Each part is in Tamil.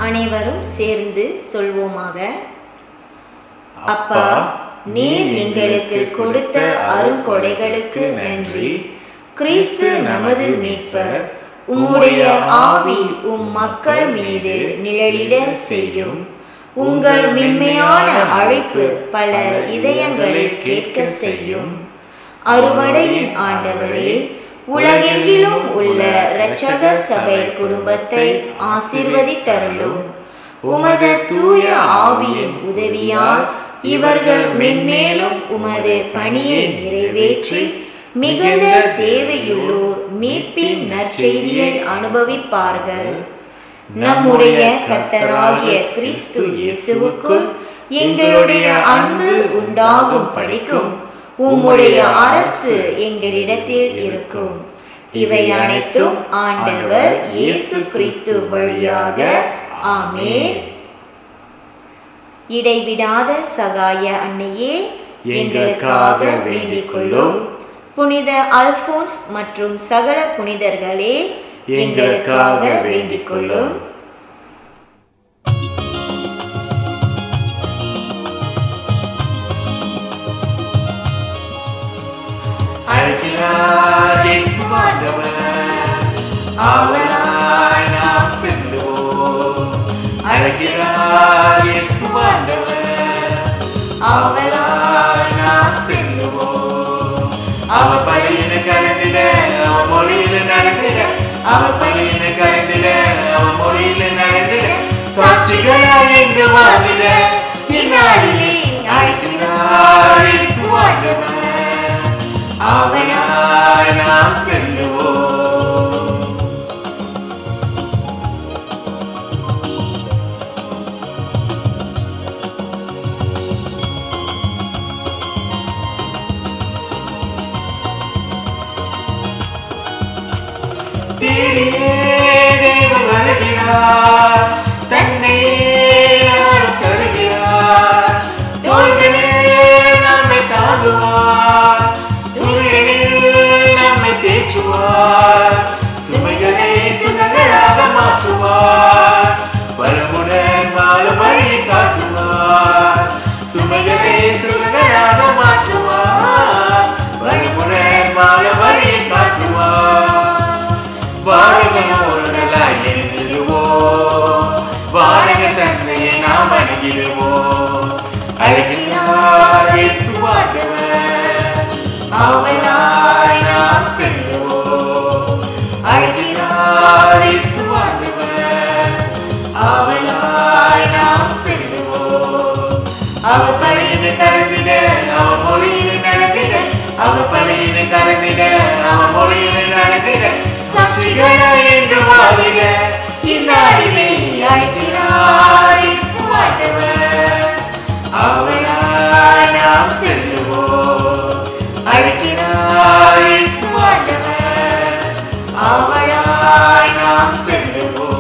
அனைவரும் சேர்ந்து சொல்வோமாக அப்பா நீர் எங்களுக்கு கொடுத்த அருங்கொடைகளுக்கு நன்றி கிறிஸ்து நமது மீட்பர் உம்முடைய ஆவி உம் மக்கள் மீது நிழலிட செய்யும் உங்கள் மென்மையான அழைப்பு பல இதயங்களை கேட்க செய்யும் அறுவடையின் ஆண்டவரே உலகெங்கிலும் உள்ள இரட்சக சபை குடும்பத்தை ஆசீர்வதித்தருளும் உமது தூய ஆவியின் உதவியால் இவர்கள் மென்மேலும் உமது பணியை நிறைவேற்றி மிகுந்த தேவையுள்ளோர் மீட்பின் நற்செய்தியை அனுபவிப்பார்கள் நம்முடைய கர்த்தராகிய கிறிஸ்து இயேசுவுக்குள் எங்களுடைய அன்பு உண்டாகும் படிக்கும் உம்முடைய அரசு எங்களிடத்தில் இருக்கும் இவை அனைத்தும் ஆண்டவர் இயேசு கிறிஸ்து வழியாக ஆமென் இடைவிடாத சகாய அன்னையே எங்களுக்காக வேண்டிக் கொள்ளும் புனித அல்போன்ஸ் மற்றும் சகல புனிதர்களே எங்களுக்காக வேண்டிக் கொள்ளும் அழைக்கிறார் இயேசு ஆண்டவர் அவராய் நாம் செல்லுவோம் அழைக்கிறார் இயேசு ஆண்டவர் அவராய் நாம் செல்லுவோம் அவர் பழியின கலந்திட அவர் மொழியில நடந்திட அவர் பழியின கலந்திட அவர் மொழியில நடந்திட சாட்சிகளாய் என்று வாழ்ந்திட பின்னாளிலே அழைக்கிறார் இயேசு ஆண்டவர் அவனாய் நாம் செல்லுவோம் தேடியே தேவன் வருகிறார் தன்னை நாடும் தருகிறார் தோள்களில் நம்மை தாங்குவார் துயரில் நம்மை தேற்றுவார் சுமைகளை சுகங்களாக மாற்றுவார் வளமுடன் வாழும் வழியை காட்டுவார் சுமைகளை சுகங்களாக மாற்றுவார் வளமுடன் வாழும் வழியை காட்டுவார் வாரகனோடு நல்லாய் இருந்திடுவோம் வாரக தந்தையை நாம் அணுகிடுவோம் அழைக்கிறார் இயேசு ஆண்டவர் அவனாய் நாம் செல்லுவோம் அழைக்கிறார் இயேசு ஆண்டவர் அவனாய் நாம் செல்லுவோம் அவர் பழியினை கடந்திட அவர் மொழியினை நடந்திட அவர் பழியினை கடந்திட அவர் மொழியினை நடந்திட சாட்சிகளாய் என்று வாதிட இந்நாளிலே அழைக்கிறார் இயேசு ஆண்டவர் அவனாய் நாம் செல்லுவோம் அழைக்கிறார் இயேசு ஆண்டவர் அவனாய் நாம் செல்லுவோம்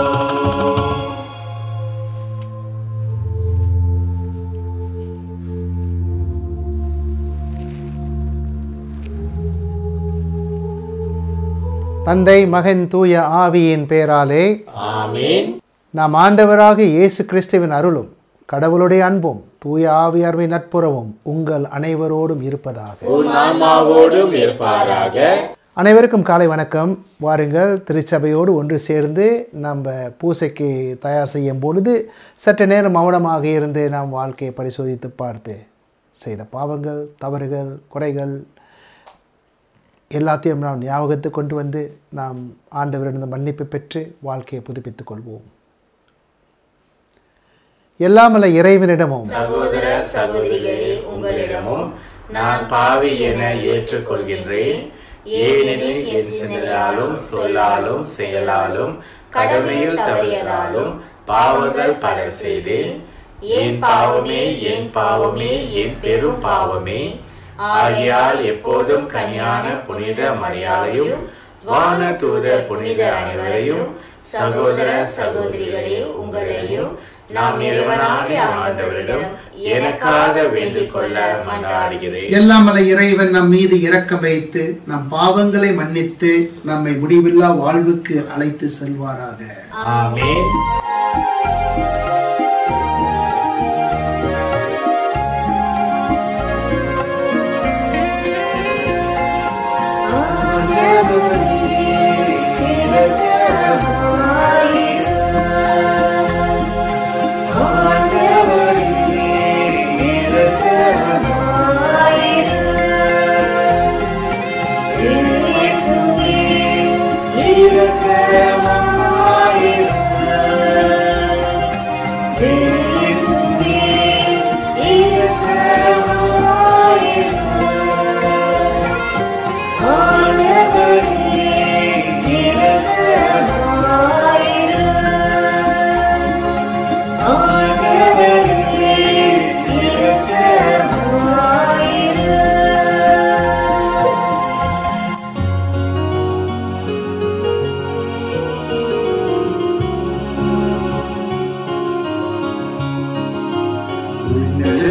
தந்தை மகன் தூய ஆவியின் பெயராலே ஆமென் நாம் ஆண்டவராக இயேசு கிறிஸ்துவின் அருளும் கடவுளுடைய அன்பும் தூய ஆவியார்வின் நட்புறவும் உங்கள் அனைவரோடும் இருப்பதாக உன் ஆன்மாவோடும் இருப்பாராக அனைவருக்கும் காலை வணக்கம் வாருங்கள் திருச்சபையோடு ஒன்று சேர்ந்து நம்ம பூசைக்கு தயார் செய்யும் பொழுது சற்று நேரம் மௌனமாக இருந்து நாம் வாழ்க்கையை பரிசோதித்து பார்த்து செய்த பாவங்கள் தவறுகள் குறைகள் எல்லாத்தையும் நாம் ஞாபகத்துக்கு கொண்டு வந்து நாம் ஆண்டவரிடம் மன்னிப்பு பெற்று வாழ்க்கையை புதுப்பித்துக் கொள்வோம் எல்லாமல்ல இறைவனிடமும் சகோதர சகோதரிகளே உங்களிடமும் நான் பாவி என ஏற்றுக்கொள்கின்றேன் ஏனெனில் என் சிந்தனையாலும் சொல்லாலும் செயலாலும் கடமையில் தவறியதாலும் பாவங்கள் பல செய்தேன் என் பாவமே என் பாவமே என் பெரும் பாவமே ஆகையால் எப்போதும் கனியான புனித மரியாதையும் வான தூதர் புனிதர் அனைவரையும் சகோதர சகோதரிகளே உங்களையும் நாம் இறைவனாகிய ஆண்டவரிடம் எனக்காக வேண்டிக் கொள்ள மன்றாடுகிறேன் எல்லாமல்ல இறைவன் நம் மீது இரக்கம் வைத்து நம் பாவங்களை மன்னித்து நம்மை முடிவில்லா வாழ்வுக்கு அழைத்து செல்வாராக ஆமென்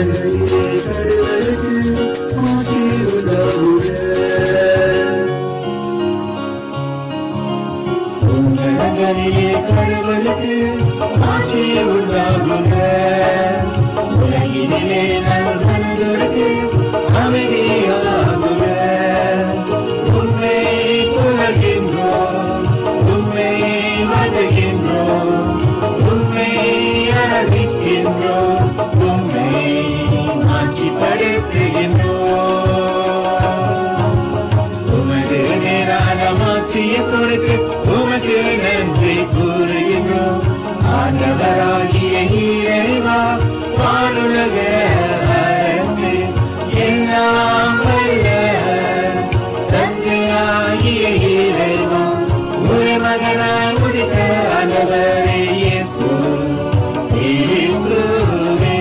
உன்னதங்களிலே கடவுளுக்கு ஆட்சி உண்டாகுக உலகிலே நல்வந்தருக்கு அமைதியாகுக உண்மை புகழ்கின்றோம் உண்மை வணங்குகின்றோம் உண்மை அரசிக்கின்றோம் உண்மை ஆட்சிப்படுத்துகின்றோம் உமது நேரான மாட்சியை பொறுத்து உமக்கு நன்றி கூறுகின்றோம் ஆண்டவராகிய இறைவா வானுலக அரசு எல்லாம் வல்ல தந்தையாகிய இறைவா ஒரு மகனாய் உதித்த ஆண்டவரே இயேசு இயேசுவே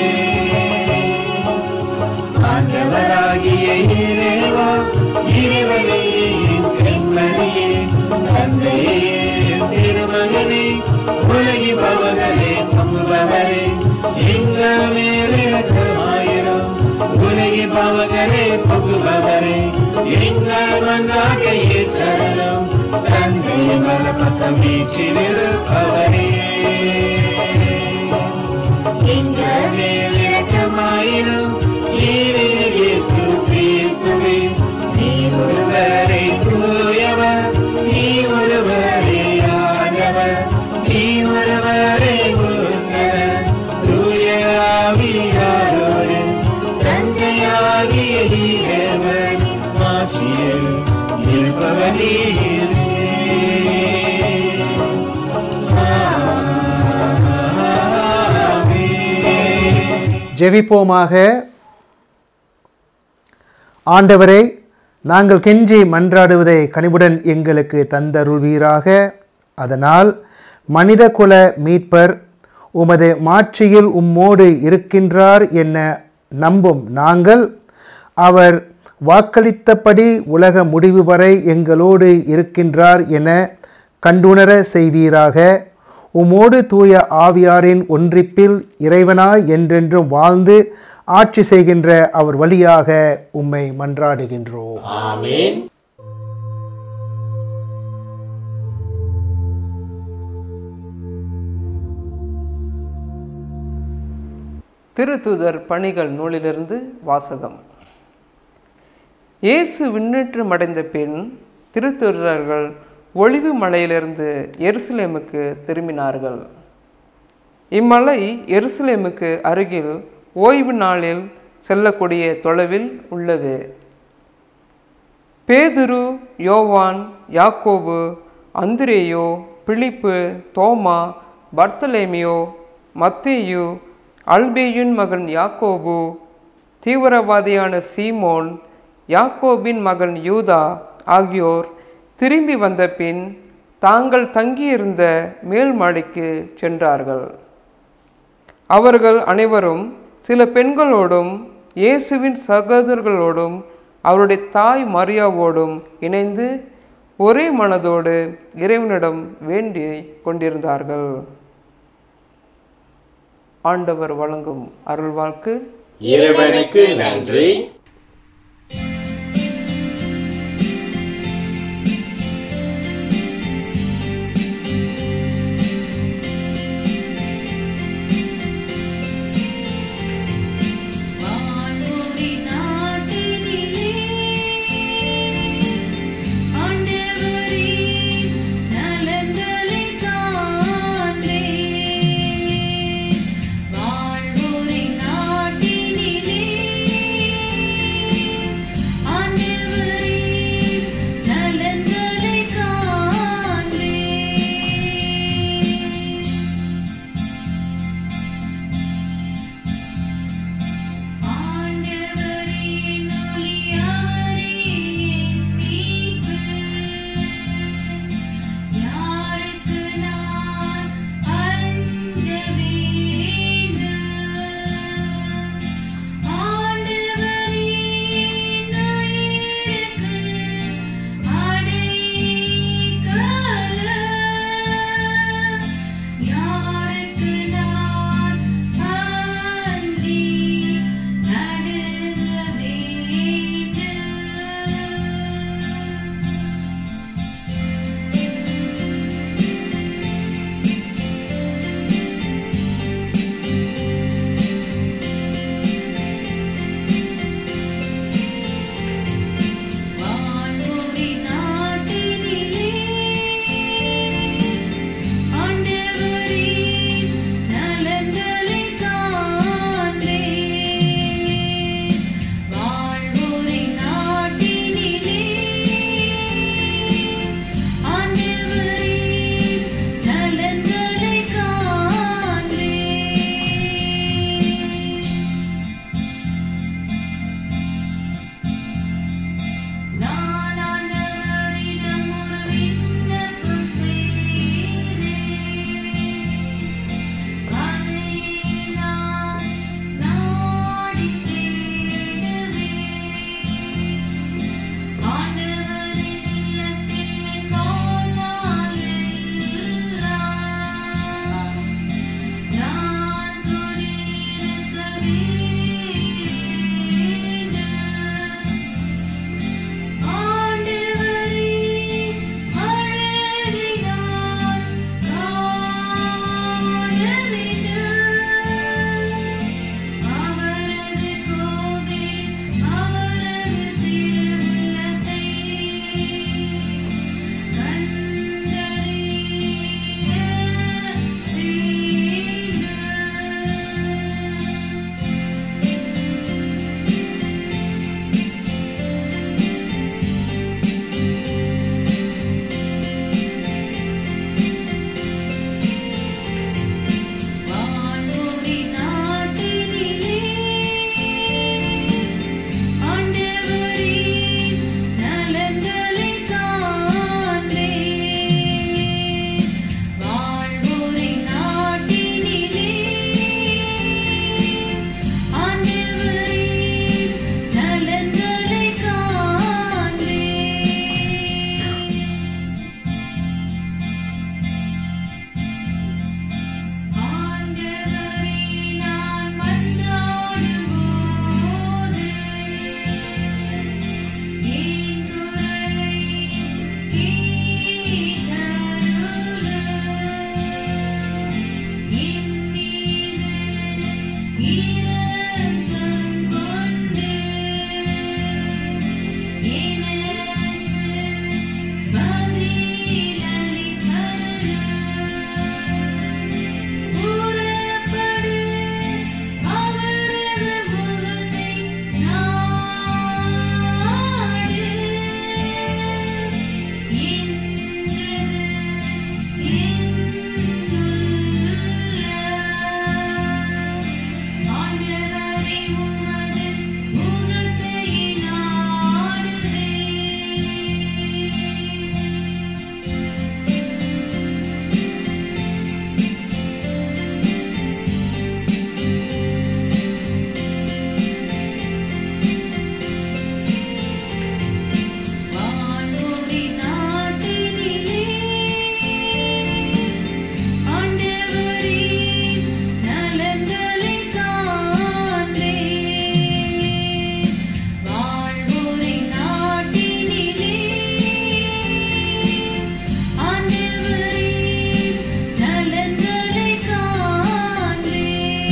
ஆண்டவராகிய இறைவா இறைவனே செம்மறியே தந்தையே திருமகனே உலகி பவனே பங்குபவரே எங்கள் மேலிரக்கமாயிரும் உலகி பவனே பங்குபவரே எங்கள் மன்றாக ஏற்றரும் தந்தை மன பக்கம் வீற்றிருப்பவரே எங்கள் மேல் இரக்கமாயிரும் ஏனெனில் இயேசு கிறிஸ்துவே நீ ஒருவரே தூயவர் நீ ஒருவரே ஆண்டவர் நீ ஒருவரே உன்னதர் தூய ஆவியாரோடு தந்தையாகிய இறைவன் மாட்சியில் இருப்பவனே ஆமென். ஜெபிப்போமாக ஆண்டவரே நாங்கள் கெஞ்சி மன்றாடுவதை கனிவுடன் எங்களுக்கு தந்தருள்வீராக அதனால் மனிதகுல மீட்பர் உமது மாட்சியில் உம்மோடு இருக்கின்றார் என நம்பும் நாங்கள் அவர் வாக்களித்தபடி உலக முடிவு வரை எங்களோடு இருக்கின்றார் என கண்டுணர செய்வீராக உமோடு தூய ஆவியாரின் ஒன்றிப்பில் இறைவனாய் என்றென்றும் வாழ்ந்து ஆட்சி செய்கின்ற அவர் வழியாக உம்மை மன்றாடுகின்றோம் ஆமென் திருத்துதர் பணிகள் நூலிலிருந்து வாசகம் இயேசு விண்ணேற்றம் அடைந்த பின் திருத்துதர்கள் ஒளிவு மலையிலிருந்து எருசலேமுக்கு திரும்பினார்கள் இம்மலை எருசலேமுக்கு அருகில் ஓய்வு நாளில் செல்லக்கூடிய தொலைவில் உள்ளது பேதுரு யோவான் யாக்கோபு அந்திரேயோ பிலிப்பு தோமா பர்த்தலேமியோ மத்தேயு அல்பேயுன் மகன் யாக்கோபு தீவிரவாதியான சீமோன் யாக்கோபின் மகன் யூதா ஆகியோர் திரும்பி வந்த பின் தாங்கள் தங்கியிருந்த மேல் மாடிக்கு சென்றார்கள் அவர்கள் அனைவரும் சில பெண்களோடும் இயேசுவின் சகோதரர்களோடும் அவருடைய தாய் மரியாவோடும் இணைந்து ஒரே மனதோடு இறைவனிடம் வேண்டி கொண்டிருந்தார்கள் ஆண்டவர் வழங்கும் அருள்வாக்கு இறைவனுக்கு நன்றி வான்மொழி நாட்டினிலே ஆண்டவரே நலன்களை காண்பே வாழ்வொரு நாட்டினிலே இரக்கம் கொண்டு எனக்கு பதிலளித்தருளும். புறப்படு, அவரது முகத்தை நாடு. என்றது என்னுள்ள ஆண்டவரே உமது முகத்தை நாடுவேன் வானோரி நாட்டினிலே ஆண்டவரே நலன்களை காண்பே வாழ்வோரி நாட்டினிலே ஆண்டவரே நலன்களை காண்பே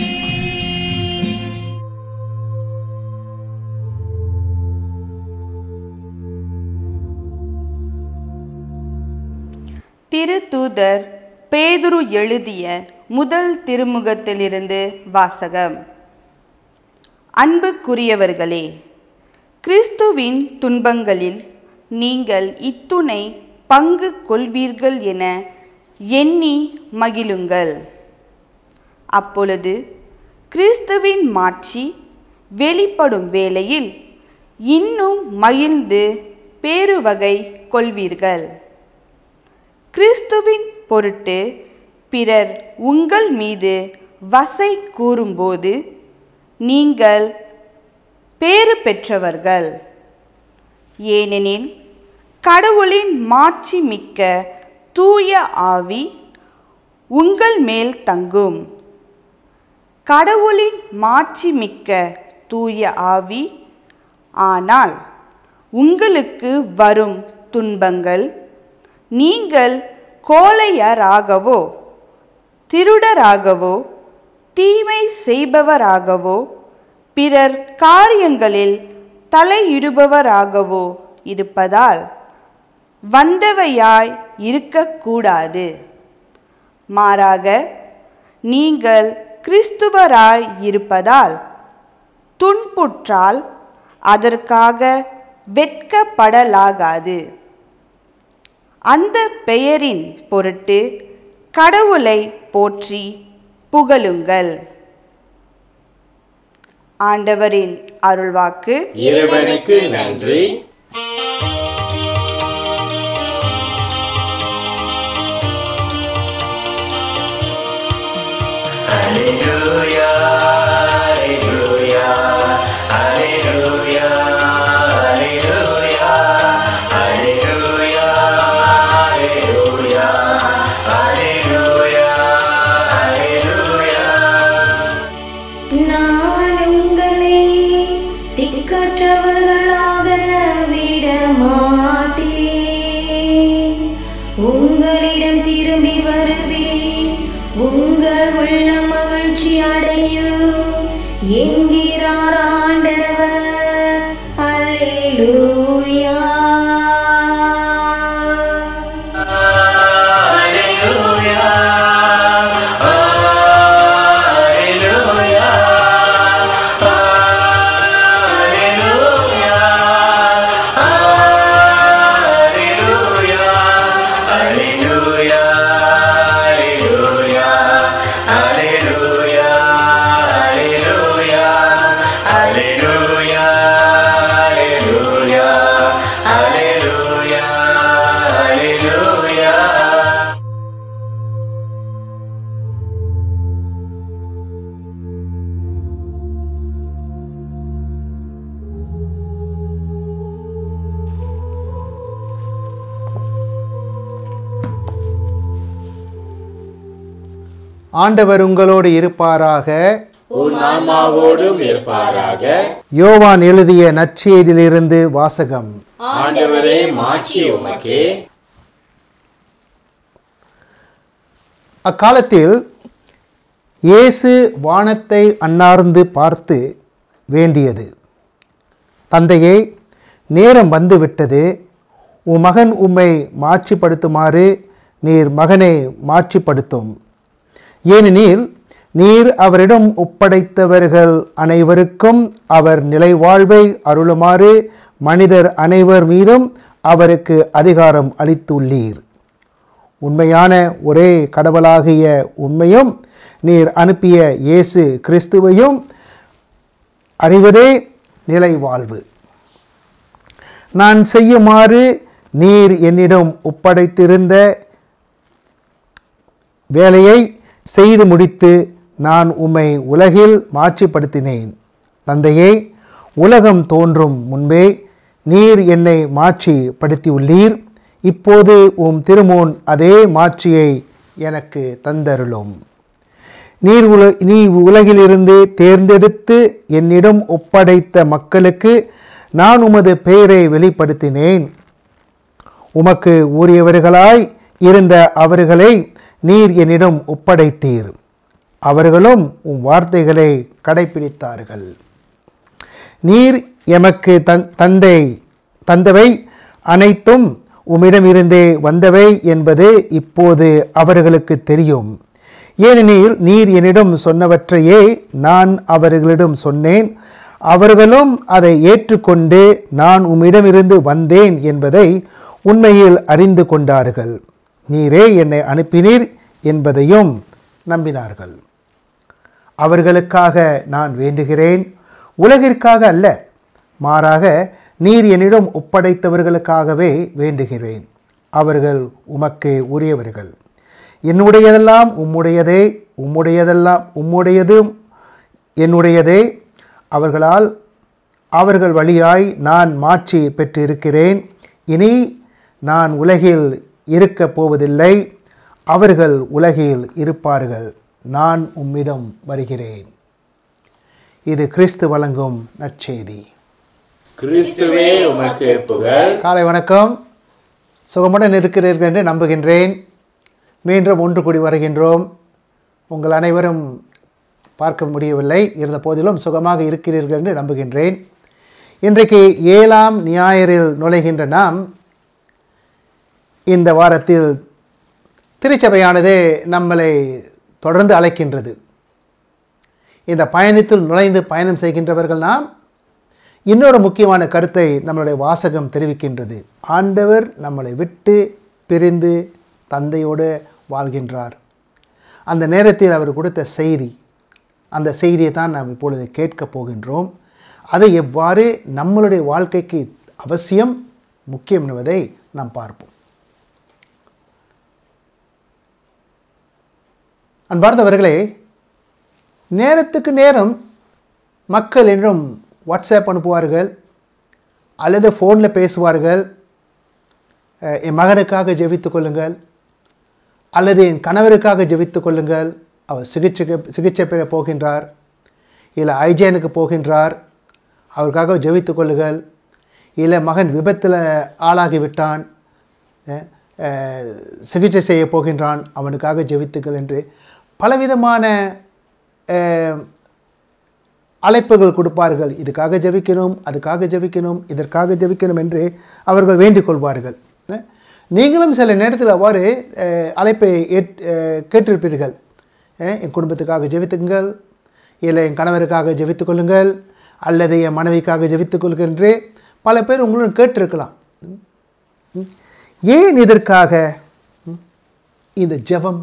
திருத்தூதர் பேதுரு எழுதிய முதல் திருமுகத்திலிருந்து வாசகம் அன்புக்குரியவர்களே கிறிஸ்துவின் துன்பங்களில் நீங்கள் இத்துணை பங்கு கொள்வீர்கள் என எண்ணி மகிழுங்கள் அப்பொழுது கிறிஸ்துவின் மாட்சி வெளிப்படும் வேளையில் இன்னும் மகிழ்ந்து பேருவகை கொள்வீர்கள் கிறிஸ்துவின் பொருட்டு பிறர் உங்கள் மீது வசை கூறும்போது நீங்கள் பேறு பெற்றவர்கள் ஏனெனில் கடவுளின் மாட்சி மிக்க தூய ஆவி உங்கள் மேல் தங்கும் கடவுளின் மாட்சி மிக்க தூய ஆவி ஆனால் உங்களுக்கு வரும் துன்பங்கள் நீங்கள் கோழையராகவோ திருடராகவோ தீமை செய்பவராகவோ பிறர் காரியங்களில் தலையிடுபவராகவோ இருப்பதால் வந்தவையாய் இருக்கக்கூடாது மாறாக நீங்கள் கிறிஸ்துவராய் இருப்பதால் துன்புற்றால் அதற்காக வெட்கப்படலாகாது அந்த பெயரின் பொருட்டு கடவுளை போற்றி புகழுங்கள் ஆண்டவரின் அருள்வாக்கு இறைவனுக்கு நன்றி நான் உங்களை திக்கற்றவர்களாக விட மாட்டேன் உங்களிடம் திரும்பி வருவேன் உங்கள் உள்ள மகிழ்ச்சி அடையும் என்கிறார் ஆண்டவர் அல்லேலூயா ஆண்டவர் உங்களோடு இருப்பாராக உன் ஆன்மாவோடும் இருப்பாராக யோவான் எழுதிய நற்செய்தியிலிருந்து வாசகம் ஆண்டவரே மாட்சி உமக்கே அக்காலத்தில் இயேசு வானத்தை அன்னார்ந்து பார்த்து வேண்டியது தந்தையே நேரம் வந்துவிட்டது உம் மகன் உம்மை மாட்சிப்படுத்துமாறு நீர் மகனை மாட்சிப்படுத்தும் ஏனெனில் நீர் அவரிடம் ஒப்படைத்தவர்கள் அனைவருக்கும் அவர் நிலைவாழ்வை அருளுமாறு மனிதர் அனைவர் மீதும் அவருக்கு அதிகாரம் அளித்துள்ளீர் உண்மையான ஒரே கடவுளாகிய உண்மையும் நீர் அனுப்பிய இயேசு கிறிஸ்துவையும் அறிவதே நிலைவாழ்வு நான் செய்யுமாறு நீர் என்னிடம் ஒப்படைத்திருந்த வேலையை செய்து முடித்து நான் உம்மை உலகில் மாட்சிப்படுத்தினேன் தந்தையே உலகம் தோன்றும் முன்பே நீர் என்னை மாட்சிப்படுத்தியுள்ளீர் இப்போது உம் திருமோன் அதே மாட்சியை எனக்கு தந்தருளும் நீர் உல நீ உலகிலிருந்து தேர்ந்தெடுத்து என்னிடம் ஒப்படைத்த மக்களுக்கு நான் உமது பெயரை வெளிப்படுத்தினேன் உமக்கு உரியவர்களாய் இருந்த அவர்களை நீர் என்னிடம் ஒப்படைத்தீர் அவர்களும் உம் வார்த்தைகளை கடைப்பிடித்தார்கள் நீர் எமக்கு தன் தந்தை தந்தவை அனைத்தும் உம்மிடமிருந்தே வந்தவை என்பது இப்போது அவர்களுக்கு தெரியும் ஏனெனில் நீர் என்னிடம் சொன்னவற்றையே நான் அவர்களிடம் சொன்னேன் அவர்களும் அதை ஏற்றுக்கொண்டு நான் உம்மிடமிருந்து வந்தேன் என்பதை உண்மையில் அறிந்து கொண்டார்கள் நீரே என்னை அனுப்பினீர் என்பதையும் நம்பினார்கள் அவர்களுக்காக நான் வேண்டுகிறேன் உலகிற்காக அல்ல மாறாக நீர் என்னிடம் ஒப்படைத்தவர்களுக்காகவே வேண்டுகிறேன் அவர்கள் உமக்கு உரியவர்கள் என்னுடையதெல்லாம் உம்முடையதே உம்முடையதெல்லாம் உம்முடையதும் என்னுடையதே அவர்களால் அவர்கள் வழியாய் நான் மாட்சி பெற்றிருக்கிறேன் இனி நான் உலகில் இருக்கப் போவதில்லை அவர்கள் உலகில் இருப்பார்கள் நான் உம்மிடம் வருகிறேன் இது கிறிஸ்து வழங்கும் நற்செய்தி கிறிஸ்துவே உமக்கு புகழ் காலை வணக்கம் சுகமுடன் இருக்கிறீர்கள் என்று நம்புகின்றேன் மீண்டும் ஒன்று கூடி வருகின்றோம் உங்கள் அனைவரும் பார்க்க முடியவில்லை இருந்த போதிலும் சுகமாக இருக்கிறீர்கள் என்று நம்புகின்றேன் இன்றைக்கு ஏழாம் ஞாயிறில் நுழைகின்ற நாம் இந்த வாரத்தில் திருச்சபையானது நம்மளை தொடர்ந்து அழைக்கின்றது இந்த பயணத்தில் நுழைந்து பயணம் செய்கின்றவர்கள் நாம் இன்னொரு முக்கியமான கருத்தை நம்மளுடைய வாசகம் தெரிவிக்கின்றது ஆண்டவர் நம்மளை விட்டு பிரிந்து தந்தையோடு வாழ்கின்றார் அந்த நேரத்தில் அவர் கொடுத்த செய்தி அந்த செய்தியை தான் நாம் இப்பொழுது கேட்கப் போகின்றோம் அதை எவ்வாறு நம்மளுடைய வாழ்க்கைக்கு அவசியம் முக்கியம் என்பதை நாம் பார்ப்போம் அன்பார்ந்தவர்களே நேரத்துக்கு நேரம் மக்கள் என்றும் வாட்ஸ்அப் அனுப்புவார்கள் அல்லது ஃபோனில் பேசுவார்கள் அஹ், என் மகனுக்காக ஜெபித்துக் கொள்ளுங்கள் அல்லது என் கணவருக்காக ஜெபித்துக் கொள்ளுங்கள் அவர் சிகிச்சைக்கு சிகிச்சை பெற போகின்றார் இல்லை ஐஜேனுக்கு போகின்றார் அவருக்காக ஜெபித்துக் கொள்ளுங்கள் இல்லை மகன் விபத்தில் ஆளாகிவிட்டான் அஹ், அஹ், சிகிச்சை செய்ய போகின்றான் அவனுக்காக ஜெபித்துக்கள் என்று பலவிதமான அஹ், அழைப்புகள் கொடுப்பார்கள் இதுக்காக ஜெபிக்கணும் அதுக்காக ஜெபிக்கணும் இதற்காக ஜெபிக்கணும் என்று அவர்கள் வேண்டிக் கொள்வார்கள் அஹ், நீங்களும் சில நேரத்தில் அவ்வாறு அஹ், அழைப்பை ஏற் அஹ், கேட்டிருப்பீர்கள் அஹ், என் குடும்பத்துக்காக ஜெபித்துங்கள் இல்லை என் கணவருக்காக ஜெபித்துக் கொள்ளுங்கள் அல்லது என் மனைவிக்காக ஜெபித்துக் கொள்ளுங்கள் என்று பல பேர் உங்களும் கேட்டிருக்கலாம் ம். ஏன் இதற்காக ம், இந்த ஜெபம்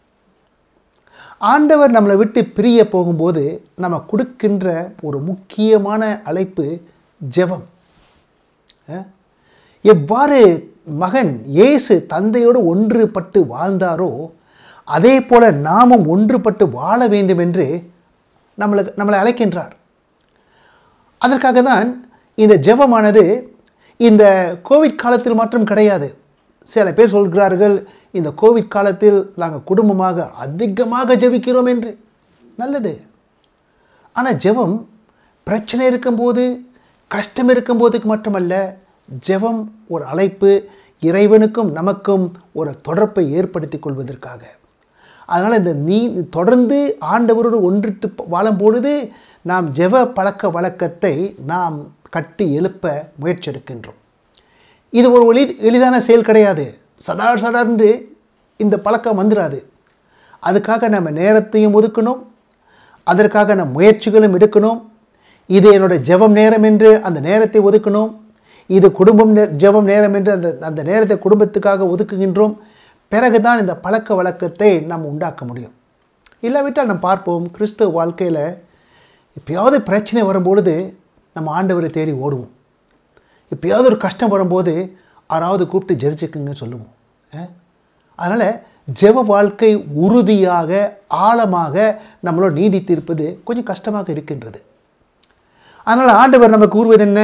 ஆண்டவர் நம்மளை விட்டு பிரிய போகும்போது நம்ம கொடுக்கின்ற ஒரு முக்கியமான அழைப்பு ஜெபம் அஹ்? எவ்வாறு மகன் இயேசு தந்தையோடு ஒன்றுபட்டு வாழ்ந்தாரோ அதே போல நாமும் ஒன்றுபட்டு வாழ வேண்டும் என்று நம்மளுக்கு நம்மளை அழைக்கின்றார் அதற்காக தான் இந்த ஜெபமானது இந்த கோவிட் காலத்தில் மாற்றம் கிடையாது சில பேர் சொல்கிறார்கள் இந்த கோவிட் காலத்தில் நாங்கள் குடும்பமாக அதிகமாக ஜெபிக்கிறோம் என்று நல்லது ஆனால் ஜெபம் பிரச்சனை இருக்கும்போது கஷ்டம் இருக்கும்போதுக்கு மட்டுமல்ல ஜெபம் ஒரு அழைப்பு இறைவனுக்கும் நமக்கும் ஒரு தொடர்பை ஏற்படுத்தி கொள்வதற்காக அதனால் இந்த நீ தொடர்ந்து ஆண்டவரோடு ஒன்றிட்டு வாழும் பொழுது நாம் ஜெப பழக்க வழக்கத்தை நாம் கட்டி எழுப்ப முயற்சி எடுக்கின்றோம் இது ஒரு எளி எளிதான செயல் கிடையாது சடார் சடார்ந்து இந்த பழக்கம் வந்துடாது அதுக்காக நம்ம நேரத்தையும் ஒதுக்கணும் அதற்காக நம்ம முயற்சிகளும் எடுக்கணும் இது என்னோட ஜெபம் நேரம் என்று அந்த நேரத்தை ஒதுக்கணும் இது குடும்பம் நே- ஜெபம் நேரம் என்று அந்த அந்த நேரத்தை குடும்பத்துக்காக ஒதுக்குகின்றோம் பிறகுதான் இந்த பழக்க வழக்கத்தை நாம் உண்டாக்க முடியும் இல்லாவிட்டால் நம்ம பார்ப்போம் கிறிஸ்துவ வாழ்க்கையில் எப்பயாவது பிரச்சனை வரும்பொழுது நம்ம ஆண்டவரை தேடி ஓடுவோம் எப்பயாவது ஒரு கஷ்டம் வரும்போது யாராவது கூப்பிட்டு ஜெபிச்சுக்குங்கன்னு சொல்லுவோம் அதனால் ஜெப வாழ்க்கை உறுதியாக ஆழமாக நம்மளோட நீடித்திருப்பது கொஞ்சம் கஷ்டமாக இருக்கின்றது அதனால் ஆண்டவர் நமக்கு கூறுவது என்ன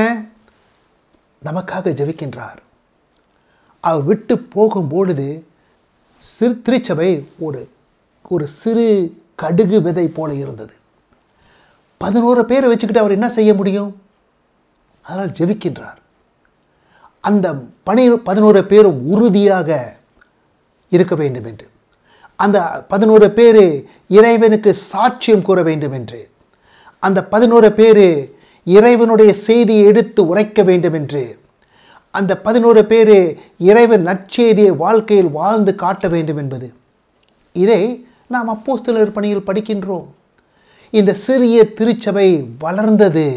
நமக்காக ஜெபிக்கின்றார் அவர் விட்டு போகும்பொழுது சிறு திருச்சபை ஒரு ஒரு சிறு கடுகு விதை போல இருந்தது பதினோரு பேரை வச்சுக்கிட்டு அவர் என்ன செய்ய முடியும் அதனால் ஜெபிக்கின்றார் அந்த பனி பதினோரு பேரும் உறுதியாக இருக்க வேண்டும் என்று அந்த பதினோரு பேர் இறைவனுக்கு சாட்சியம் கூற வேண்டும் என்று அந்த பதினோரு பேர் இறைவனுடைய செய்தியை எடுத்து உரைக்க வேண்டும் என்று அந்த பதினோரு பேர் இறைவன் நற்செய்தியை வாழ்க்கையில் வாழ்ந்து காட்ட வேண்டும் என்பது இதை நாம் அப்போஸ்தலர் பணியில் படிக்கின்றோம் இந்த சிறிய திருச்சபை வளர்ந்தது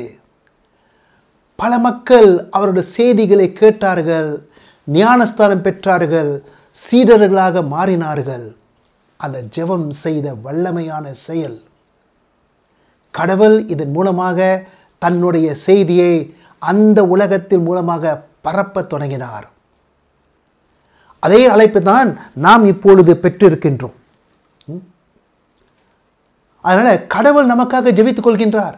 பல மக்கள் அவருடைய செய்திகளை கேட்டார்கள் ஞானஸ்தானம் பெற்றார்கள் சீடர்களாக மாறினார்கள் அந்த ஜெபம் செய்த வல்லமையான செயல் கடவுள் இதன் மூலமாக தன்னுடைய செய்தியை அந்த உலகத்தின் மூலமாக பரப்பத் தொடங்கினார் அதே அழைப்பு தான் நாம் இப்பொழுது பெற்றிருக்கின்றோம் ம்? அதனால கடவுள் நமக்காக ஜெபித்துக் கொள்கின்றார்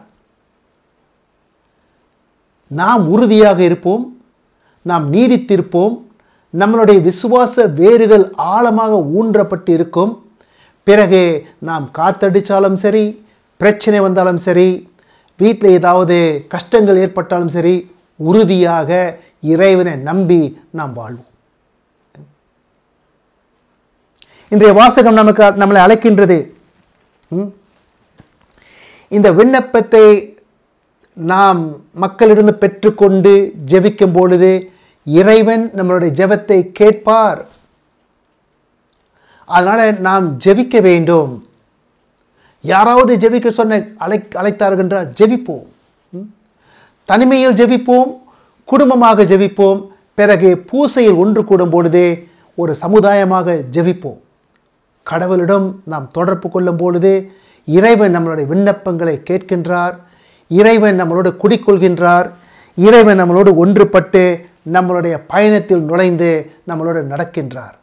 நாம் உறுதியாக இருப்போம் நாம் நீடித்திருப்போம் நம்மளுடைய விசுவாச வேர்கள் ஆழமாக ஊன்றப்பட்டு இருக்கும் பிறகு நாம் காத்தடிச்சாலும் சரி பிரச்சனை வந்தாலும் சரி வீட்டில் ஏதாவது கஷ்டங்கள் ஏற்பட்டாலும் சரி உறுதியாக இறைவனை நம்பி நாம் வாழ்வோம் இன்றைய வாசகம் நமக்கு நம்மளை அழைக்கின்றது ம்? இந்த விண்ணப்பத்தை நாம் மக்களிடம் பெற்றுக்கொண்டு ஜெபிக்கும் பொழுது இறைவன் நம்மளுடைய ஜெபத்தை கேட்பார் அதனால் நாம் ஜெபிக்க வேண்டும் யாராவது ஜெபிக்க சொன்ன அழை அழைத்தார்கள் என்றால் ஜெபிப்போம் ம்? தனிமையில் ஜெபிப்போம் குடும்பமாக ஜெபிப்போம் பிறகு பூசையில் ஒன்று கூடும் பொழுதே ஒரு சமுதாயமாக ஜெபிப்போம் கடவுளிடம் நாம் தொடர்பு கொள்ளும் பொழுது இறைவன் நம்மளுடைய விண்ணப்பங்களை கேட்கின்றார் இறைவன் நம்மளோடு குடிக்கொள்கின்றார் இறைவன் நம்மளோடு ஒன்றுபட்டு நம்மளுடைய பயணத்தில் நுழைந்து நம்மளோடு நடக்கின்றார்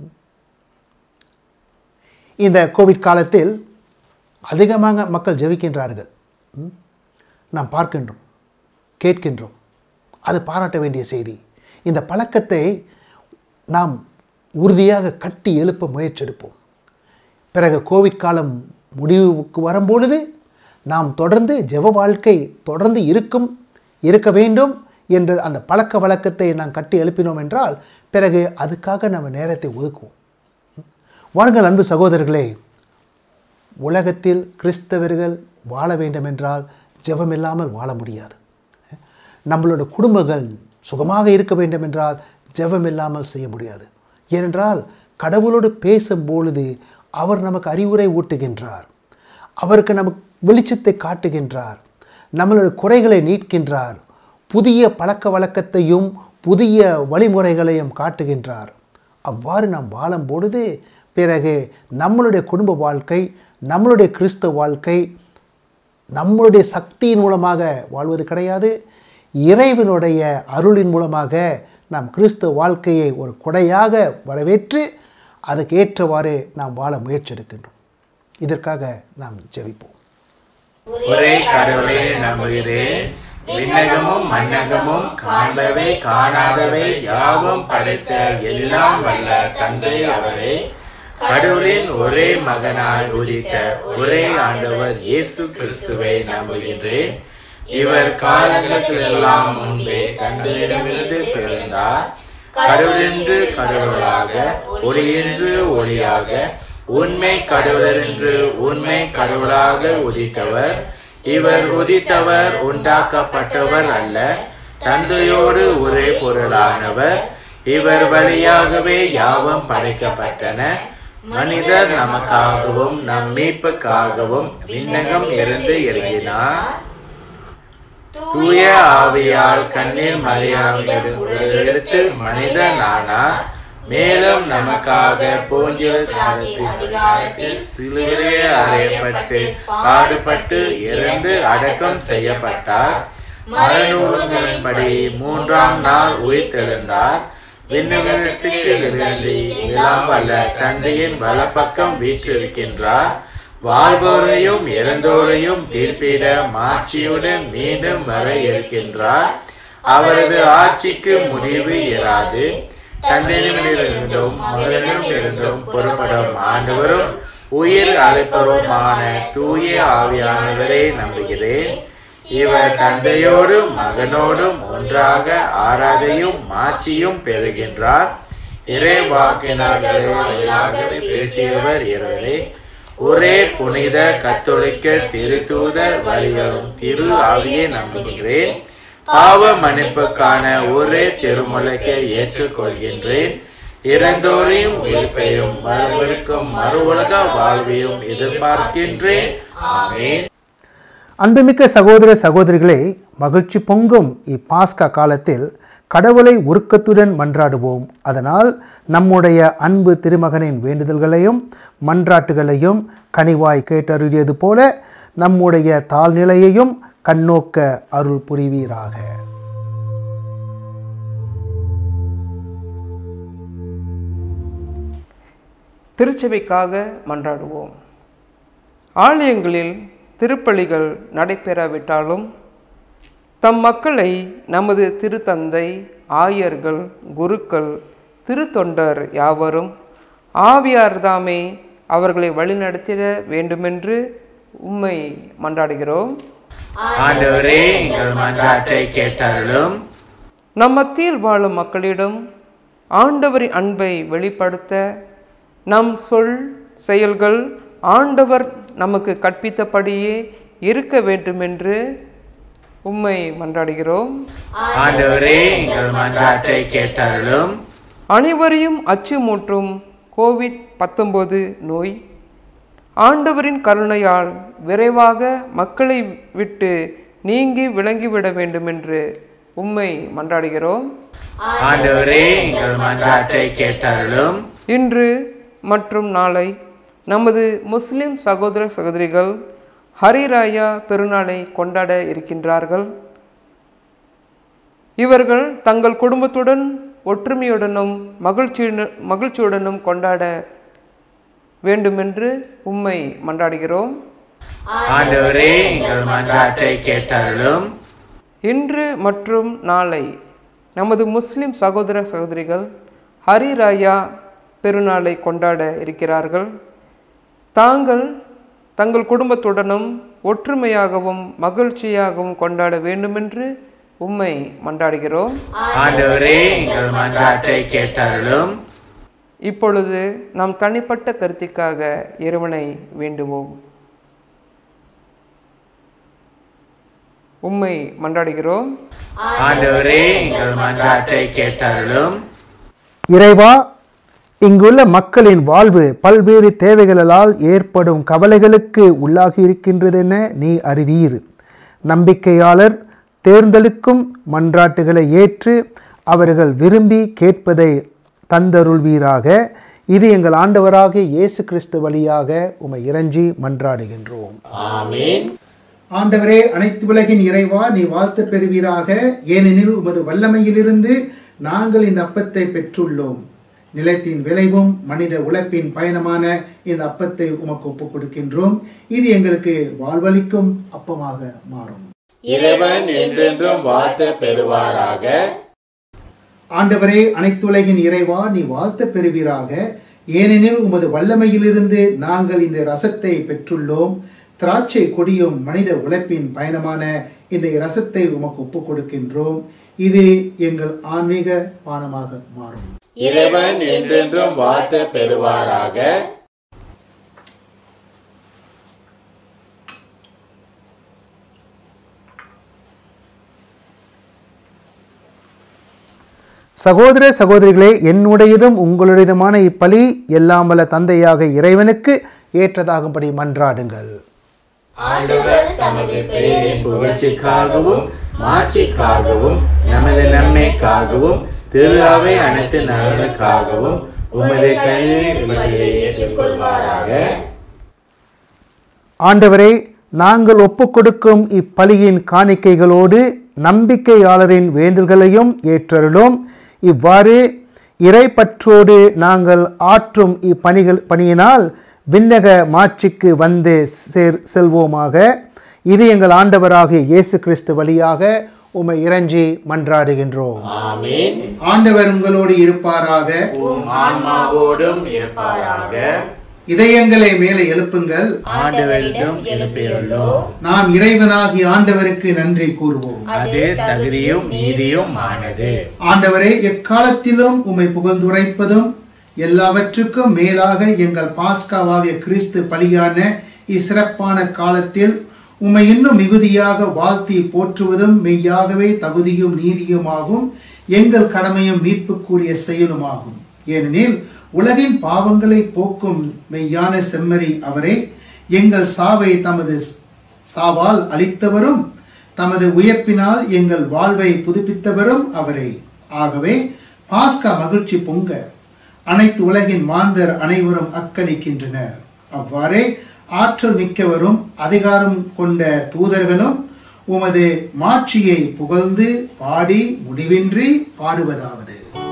இந்த கோவிட் காலத்தில் அதிகமாக மக்கள் ஜெபிக்கின்றார்கள் ம்? நாம் பார்க்கின்றோம் கேட்கின்றோம் அது பாராட்ட வேண்டிய செய்தி இந்த பழக்கத்தை நாம் உறுதியாக கட்டி எழுப்ப முயற்செடுப்போம் பிறகு கோவிட் காலம் முடிவுக்கு வரும்பொழுது நாம் தொடர்ந்து ஜெப வாழ்க்கை தொடர்ந்து இருக்கும் இருக்க வேண்டும் என்ற அந்த பழக்க வழக்கத்தை நாம் கட்டி எழுப்பினோம் என்றால் பிறகு அதுக்காக நம்ம நேரத்தை ஒதுக்குவோம் வாருங்கள் அன்பு சகோதரர்களே உலகத்தில் கிறிஸ்தவர்கள் வாழ வேண்டுமென்றால் ஜெபம் இல்லாமல் வாழ முடியாது நம்மளோட குடும்பங்கள் சுகமாக இருக்க வேண்டும் என்றால் ஜெபம் இல்லாமல் செய்ய முடியாது ஏனென்றால் கடவுளோடு பேசும்பொழுது அவர் நமக்கு அறிவுரை ஊட்டுகின்றார் அவருக்கு நமக்கு வெளிச்சத்தை காட்டுகின்றார் நம்மளோட குறைகளை நீட்கின்றார் புதிய பழக்க வழக்கத்தையும் புதிய வழிமுறைகளையும் காட்டுகின்றார் அவ்வாறு நாம் வாழும் பொழுது பிறகு நம்மளுடைய குடும்ப வாழ்க்கை நம்மளுடைய கிறிஸ்தவ வாழ்க்கை நம்மளுடைய சக்தியின் மூலமாக வாழ்வது கிடையாது இறைவனுடைய அருளின் மூலமாக நாம் கிறிஸ்தவ வாழ்க்கையை ஒரு கொடையாக வரவேற்று அதுக்கு ஏற்றவாறு நாம் வாழ முயற்சி எடுக்கின்றோம் இதற்காக நாம் ஜெபிப்போம் ஒரே கடவுளை நம்புகிறேன் விண்ணகமும் மண்ணகமும் காண்பவை காணாதவை யாவும் படைத்த எல்லாம் வல்ல தந்தை அவரே கடவுளின் ஒரே மகனாய் உதித்த ஒரே ஆண்டவர் இயேசு கிறிஸ்துவை நம்புகின்றேன் இவர் காலங்களுக்கெல்லாம் முன்பே தந்தையிடமிருந்து பிறந்தார் கடவுளென்று கடவுளாக ஒளியென்று ஒளியாக உண்மை கடவுளர் என்று உண்மை கடவுளாக உதித்தவர் இவர் உதித்தவர் உண்டாக்கப்பட்டவர் அல்ல தந்தையோடு ஒரே பொருளானவர் இவர் வழியாகவே யாவும் படைக்கப்பட்டன மனிதர் நமக்காகவும் நம் மீட்புக்காகவும் விண்ணகம் இருந்து இறங்கினார் தூய ஆவியால் கண்ணீர் மரியாதை எடுத்து மனிதனானார் மேலும் நமக்காக போஞ்சியல் அதிகாரத்தில் சிலுவையிலே அறையப்பட்டு பாடுபட்டு இறந்து அடக்கம் செய்யப்பட்டார் மரணூலங்களின்படி மூன்றாம் நாள் உயிர்த்தெழுந்தார் விண்ணகத்துக்கு எழுதி எல்லாம் வல்ல தந்தையின் வலப்பக்கம் வீற்றிருக்கின்றார் வாழ்வோரையும் இறந்தோரையும் தீர்ப்பிட மாட்சியுடன் மீண்டும் வர இருக்கின்றார் அவரது ஆட்சிக்கு முடிவு இராது தந்தையிடமிருந்தும் மகனிடமிருந்தும் புறப்படும் ஆண்டவரும் உயிர் அழைப்பவருமான தூய ஆவியானவரை நம்புகிறேன் இவர் தந்தையோடும் மகனோடும் ஒன்றாக ஆராதையும் மாட்சியும் பெறுகின்றார் இறைவாக்கினர்களாகவே பேசியவர் இவரே ஒரே புனித கத்தோலிக்க திருத்தூதர் வழிவரும் திரு ஆவியை நம்புகிறேன் பாவ மன்னிப்புக்கான ஒரே திருமுலைக்கை ஏற்றுக்கொள்கின்றேன் இறந்தோரையும் உயிர்ப்பையும் வரவிருக்கும் மறு உலக வாழ்வையும் எதிர்பார்க்கின்றேன் ஆமென் அன்புமிக்க சகோதர சகோதரிகளே மகிழ்ச்சி பொங்கும் இப்பாஸ்கா காலத்தில் கடவுளை உருக்கத்துடன் மன்றாடுவோம் அதனால் நம்முடைய அன்பு திருமகனின் வேண்டுதல்களையும் மன்றாட்டுகளையும் கனிவாய் கேட்டருளியது போல நம்முடைய தாழ்நிலையையும் கண்ணோக்க அருள் புரிவீராக திருச்சபைக்காக மன்றாடுவோம் ஆலயங்களில் திருப்பலிகள் நடைபெறாவிட்டாலும் தம் மக்களை நமது திருத்தந்தை ஆயர்கள் குருக்கள் திருத்தொண்டர் யாவரும் ஆவியார்தாமே அவர்களை வழிநடத்திட வேண்டுமென்று உம்மை மன்றாடுகிறோம் ஆண்டவரே எங்கள் மன்றாட்டை கேட்டருளும் நம் மத்தியில் வாழும் மக்களிடம் ஆண்டவரின் அன்பை வெளிப்படுத்த நம் சொல் செயல்கள் ஆண்டவர் நமக்கு கற்பித்தபடியே இருக்க வேண்டுமென்று உம்மை மன்றாடுகிறோம் ஆண்டவரே எங்கள் மன்றாட்டை கேட்டருளும் அனைவரையும் அச்சுமூட்டும் கோவிட் பத்தொன்பது நோய் ஆண்டவரின் கருணையால் விரைவாக மக்களை விட்டு நீங்கி விளங்கிவிட வேண்டுமென்று உம்மை மன்றாடுகிறோம் ஆண்டவரே எங்கள் மன்றாட்டை கேட்டருளும் இன்று மற்றும் நாளை நமது முஸ்லிம் சகோதர சகோதரிகள் ஹரிராயா பெருநாளை கொண்டாட இருக்கின்றார்கள் இவர்கள் தங்கள் குடும்பத்துடன் ஒற்றுமையுடனும் மகிழ்ச்சியுடன் மகிழ்ச்சியுடனும் கொண்டாட வேண்டுமென்று உம்மை மன்றாடுகிறோம் ஆண்டவரே எங்கள் மன்றாட்டை கேட்டருளும் இன்று மற்றும் நாளை நமது முஸ்லிம் சகோதர சகோதரிகள் ஹரிராயா பெருநாளை கொண்டாட இருக்கிறார்கள் தாங்கள் தங்கள் குடும்பத்துடனும் ஒற்றுமையாகவும் மகிழ்ச்சியாகவும் கொண்டாட வேண்டுமென்று உம்மை மன்றாடுகிறோம் ஆண்டவரே எங்கள் மன்றாட்டை கேட்டருளும் இப்பொழுது நாம் தனிப்பட்ட கருத்திற்காக இறைவனை வேண்டுவோம் உம்மை மன்றாடுகிறோம் ஆண்டவரே எங்கள் மன்றாட்டை கேட்டருளும் இறைவா இங்குள்ள மக்களின் வாழ்வு பல்வேறு தேவைகளால் ஏற்படும் கவலைகளுக்கு உள்ளாகி இருக்கின்றதென நீ அறிவீர் நம்பிக்கையாளர் தேர்ந்தெடுக்கும் மன்றாட்டுகளை ஏற்று அவர்கள் விரும்பி கேட்பதை தந்தருள்வீராக இது எங்கள் ஆண்டவராகிய இயேசு கிறிஸ்து வழியாக உமை இறைஞ்சி மன்றாடுகின்றோம் ஆமென் ஆண்டவரே அனைத்து உலகின் இறைவா நீ வாழ்த்து பெறுவீராக ஏனெனில் உமது வல்லமையிலிருந்து நாங்கள் இந்த அப்பத்தை பெற்றுள்ளோம் நிலத்தின் விளைவும் மனித உழைப்பின் பயணமான இந்த அப்பத்தை உமக்கு ஒப்புக் கொடுக்கின்றோம் இது எங்களுக்கு வாழ்வளிக்கும் அப்பமாக மாறும் இறைவன் என்றென்றும் வாழ்த்து பெறுவாராக ஆண்டவரே அனைத்துலகின் இறைவா நீ வாழ்த்த பெறுவீராக ஏனெனில் உமது வல்லமையிலிருந்து நாங்கள் இந்த ரசத்தை பெற்றுள்ளோம் திராட்சை கொடியும் மனித உழைப்பின் பயணமான இந்த ரசத்தை உமக்கு ஒப்புக் கொடுக்கின்றோம் இது எங்கள் ஆன்மீக பானமாக மாறும் இறைவன் என்றென்றும் வாழ்த்து பெறுவாராக சகோதர சகோதரிகளே என்னுடையதும் உங்களுடையதுமான இப்பலி எல்லாம் வல்ல தந்தையாக இறைவனுக்கு ஏற்றதாகும்படி மன்றாடுங்கள் ஆண்டவர் தமது பெயரின் புகழ்ச்சிக்காகவும் மாட்சிக்காகவும் நமது நன்மைக்காகவும் திருவாவை அனைத்து நலனுக்காகவும் உமது கையில் பலியை ஏற்றுக்கொள்வாராக ஆண்டவரே நாங்கள் ஒப்புக்கொடுக்கும் இப்பலியின் காணிக்கைகளோடு நம்பிக்கையாளரின் வேண்டுதல்களையும் ஏற்றருளும் இவ்வாறு இறைப்பற்றோடு நாங்கள் ஆற்றும் இப்பணிகள் பணியினால் விண்ணக மாட்சிக்கு வந்து சேர் செல்வோமாக இது எங்கள் ஆண்டவராகிய இயேசு கிறிஸ்து வழியாக உமை இறைஞ்சி மன்றாடுகின்றோம் ஆமீன் ஆண்டவர் உங்களோடு இருப்பாராக உம் ஆன்மாவோடும் இருப்பாராக இதயங்களை மேலே எழுப்புங்கள் ஆண்டவரிடம் எழுப்பியுள்ளோம் நாம் இறைவனாகிய ஆண்டவருக்கு நன்றி கூறுவோம் அது தகுதியும் நீதியும் ஆனது ஆண்டவரே எக்காலத்திலும் உம்மை புகழ்ந்துரைப்பதும் எல்லாவற்றுக்கும் மேலாக எங்கள் பாஸ்காவாகிய கிறிஸ்து பலியான இச்சிறப்பான காலத்தில் உம்மை இன்னும் மிகுதியாக வாழ்த்தி போற்றுவதும் மெய்யாகவே தகுதியும் நீதியுமாகும் எங்கள் கடமையும் மீட்புக்குரிய செயலுமாகும் ஏனெனில் உலகின் பாவங்களை போக்கும் மெய்யான செம்மறி அவரே எங்கள் சாவை தமது சாவால் அளித்தவரும் தமது உயர்ப்பினால் எங்கள் வாழ்வை புதுப்பித்தவரும் அவரே ஆகவே பாஸ்கா மகிழ்ச்சி பொங்க அனைத்து உலகின் மாந்தர் அனைவரும் அக்களிக்கின்றனர் அவ்வாறே ஆற்றல் மிக்கவரும் அதிகாரம் கொண்ட தூதர்களும் உமது மாட்சியை புகழ்ந்து பாடி முடிவின்றி பாடுவதாவது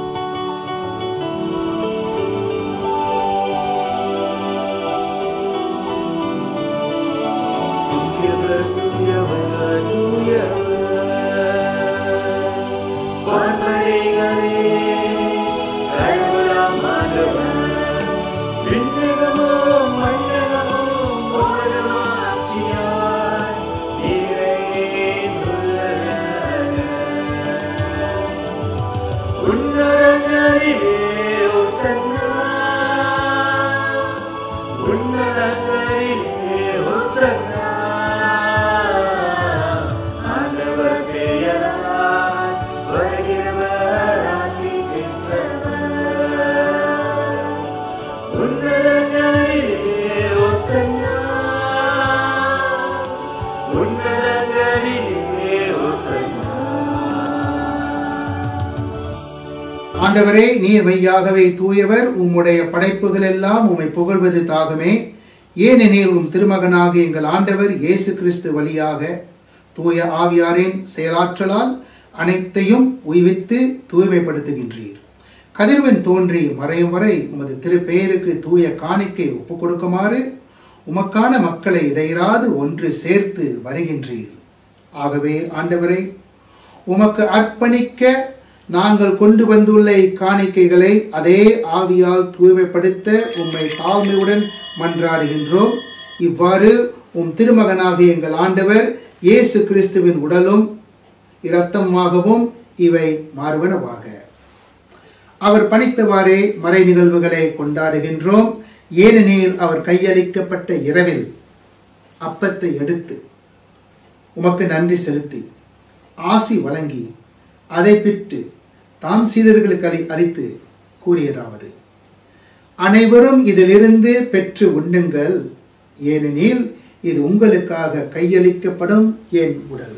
ஆண்டவரே நீர் மெய்யாகவே தூயவர் உம்முடைய படைப்புகள் எல்லாம் உம்மை புகழ்வது தாகமே ஏனெனில் உம் திருமகனாக எங்கள் ஆண்டவர் இயேசு கிறிஸ்து வழியாக தூய ஆவியாரின் செயலாற்றலால் அனைத்தையும் உய்வித்து தூய்மைப்படுத்துகின்றீர் கதிர்வன் தோன்றி மறையும் வரை உமது திருப்பெயருக்கு தூய காணிக்கை ஒப்புக் கொடுக்குமாறு உமக்கான மக்களை இடையராது ஒன்று சேர்த்து வருகின்றீர் ஆகவே ஆண்டவரை உமக்கு அர்ப்பணிக்க நாங்கள் கொண்டு வந்துள்ள இக்காணிக்கைகளை அதே ஆவியால் தூய்மைப்படுத்த உம்மை தாழ்மையுடன் மன்றாடுகின்றோம் இவ்வாறு உம் திருமகனாக எங்கள் ஆண்டவர் இயேசு கிறிஸ்துவின் உடலும் இரத்தமாகவும் இவை மாறுவனவாக அவர் பணித்தவாறே மறை நிகழ்வுகளை கொண்டாடுகின்றோம் ஏனெனில் அவர் கையளிக்கப்பட்ட இரவில் அப்பத்தை எடுத்து உமக்கு நன்றி செலுத்தி ஆசி வழங்கி அதை பெற்று தாம் சீடர்களுக்கு அளி அளித்து கூறியதாவது அனைவரும் இதிலிருந்து பெற்று உண்ணுங்கள் ஏனெனில் இது உங்களுக்காக கையளிக்கப்படும் என் உடல்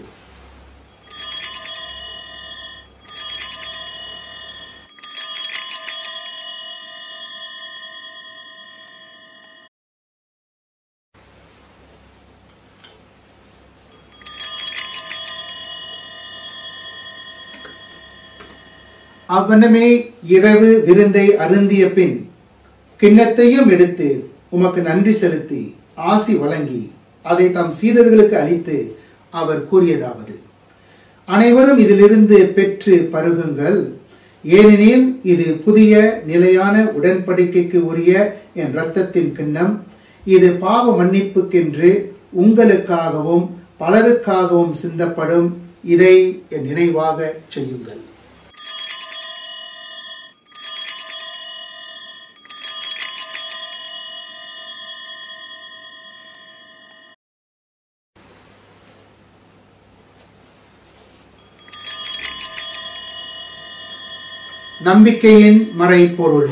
அவ்வண்ணமே இரவு விருந்தை அருந்திய பின் கிண்ணத்தையும் எடுத்து உமக்கு நன்றி செலுத்தி ஆசி வழங்கி அதை தம் சீடர்களுக்கு அளித்து அவர் கூறியதாவது அனைவரும் இதிலிருந்து பெற்று பருகுங்கள் ஏனெனில் இது புதிய நிலையான உடன்படிக்கைக்கு உரிய என் இரத்தத்தின் கிண்ணம் இது பாவ மன்னிப்புக்கென்று உங்களுக்காகவும் பலருக்காகவும் சிந்தப்படும் இதை என் நினைவாக செய்யுங்கள் நம்பிக்கையின் மறைப்பொருள்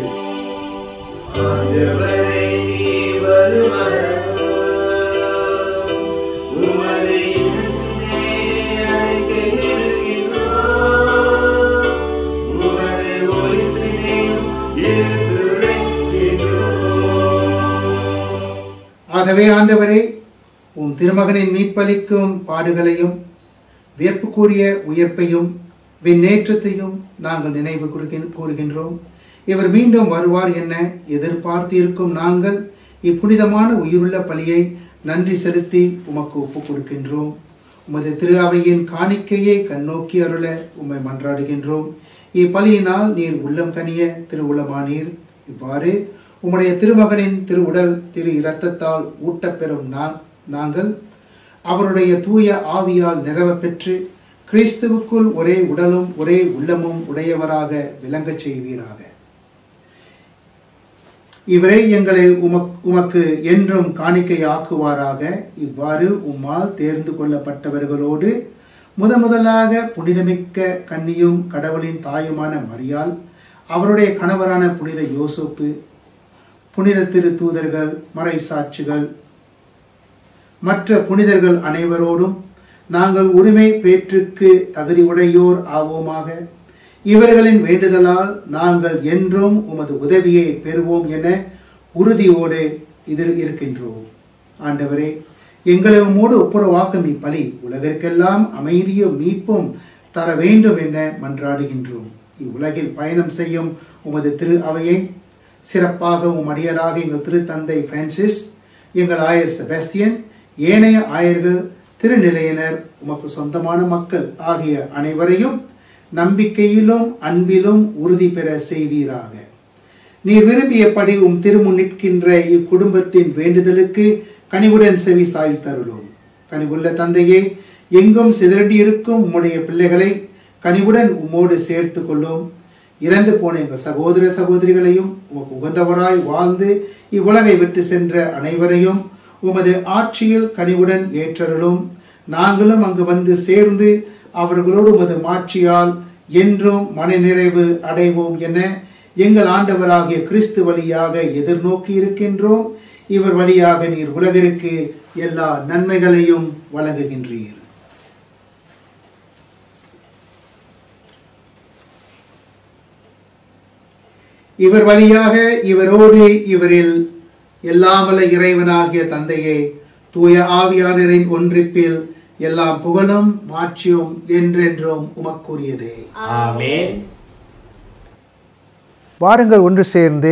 ஆகவே ஆண்டவரே உம் திருமகனின் மீட்பளிக்கும் பாடுகளையும் வியப்புக்குரிய உயர்ப்பையும் விண்ணேற்றத்தையும் நாங்கள் நினைவு கூறுகின்- கூறுகின்றோம் இவர் மீண்டும் வருவார் என எதிர்பார்த்து இருக்கும் நாங்கள் இப்புனிதமான உயிருள்ள பலியை நன்றி செலுத்தி உமக்கு ஒப்புக் கொடுக்கின்றோம் உமது திரு அவையின் காணிக்கையை கண்ணோக்கி அருள உம்மை மன்றாடுகின்றோம் இப்பலியினால் நீர் உள்ளம் கனிய திருவுளமானீர் இவ்வாறு உம்முடைய திருமகனின் திரு உடல் திரு இரத்தத்தால் ஊட்டப்பெறும் நா- நாங்கள் அவருடைய தூய ஆவியால் நிறவப் பெற்று கிறிஸ்துவுக்குள் ஒரே உடலும் ஒரே உள்ளமும் உடையவராக விளங்கச் செய்வீராக இவரே எங்களை உமக் உமக்கு என்றும் காணிக்கையாக்குவாராக இவ்வாறு உம்மால் தேர்ந்து கொள்ளப்பட்டவர்களோடு முத முதலாக புனிதமிக்க கன்னியும் கடவுளின் தாயுமான மரியாள் அவருடைய கணவரான புனித யோசப்பு புனித திரு தூதர்கள் மறை சாட்சிகள் மற்ற புனிதர்கள் அனைவரோடும் நாங்கள் உரிமை பேற்றுக்கு தகுதியுடையோர் ஆவோமாக இவர்களின் வேண்டுதலால் நாங்கள் என்றும் உமது உதவியை பெறுவோம் என உறுதியோடு இதில் இருக்கின்றோம் ஆண்டவரே எங்களை உம்மோடு ஒப்புரவாக்கும் இப்பலி உலகிற்கெல்லாம் அமைதியும் மீட்பும் தர வேண்டும் என மன்றாடுகின்றோம் இவ்வுலகில் பயணம் செய்யும் உமது திரு அவையை சிறப்பாக உம் அடியராக எங்கள் திருத்தந்தை பிரான்சிஸ் எங்கள் ஆயர் செபாஸ்டியன் ஏனைய ஆயர்கள் திருநிலையினர் உமக்கு சொந்தமான மக்கள் ஆகிய அனைவரையும் நம்பிக்கையிலும் அன்பிலும் உறுதி பெற செய்வீராக நீர் விரும்பியபடி உம் திருமுன் நிற்கின்ற இக்குடும்பத்தின் வேண்டுதலுக்கு கனிவுடன் செவி சாய்த்தருளும் கனிவுள்ள தந்தையே எங்கும் சிதறடியிருக்கும் உம்முடைய பிள்ளைகளை கனிவுடன் உம்மோடு சேர்த்து கொள்ளும் இறந்து போன எங்கள் சகோதர சகோதரிகளையும் உமக்கு உகந்தவராய் வாழ்ந்து இவ்வுலகை விட்டு சென்ற அனைவரையும் உமது ஆட்சியில் கனிவுடன் ஏற்றருளும் நாங்களும் அங்கு வந்து சேர்ந்து அவர்களோடு உமது மாட்சியால் என்றும் மனநிறைவு அடைவோம் என எங்கள் ஆண்டவராகிய கிறிஸ்து வழியாக எதிர்நோக்கி இருக்கின்றோம் இவர் வழியாக நீர் உலகிற்கு எல்லா நன்மைகளையும் வழங்குகின்றீர் இவர் வழியாக இவரோடு இவரில் எல்லாமல்ல இறைவனாகிய தந்தையே தூய ஆவியானரின் ஒன்றிப்பில் எல்லாம் புகழும் மாட்சியும் என்றென்றும் உமக்குரியதே ஆமென் வாருங்கள் ஒன்று சேர்ந்து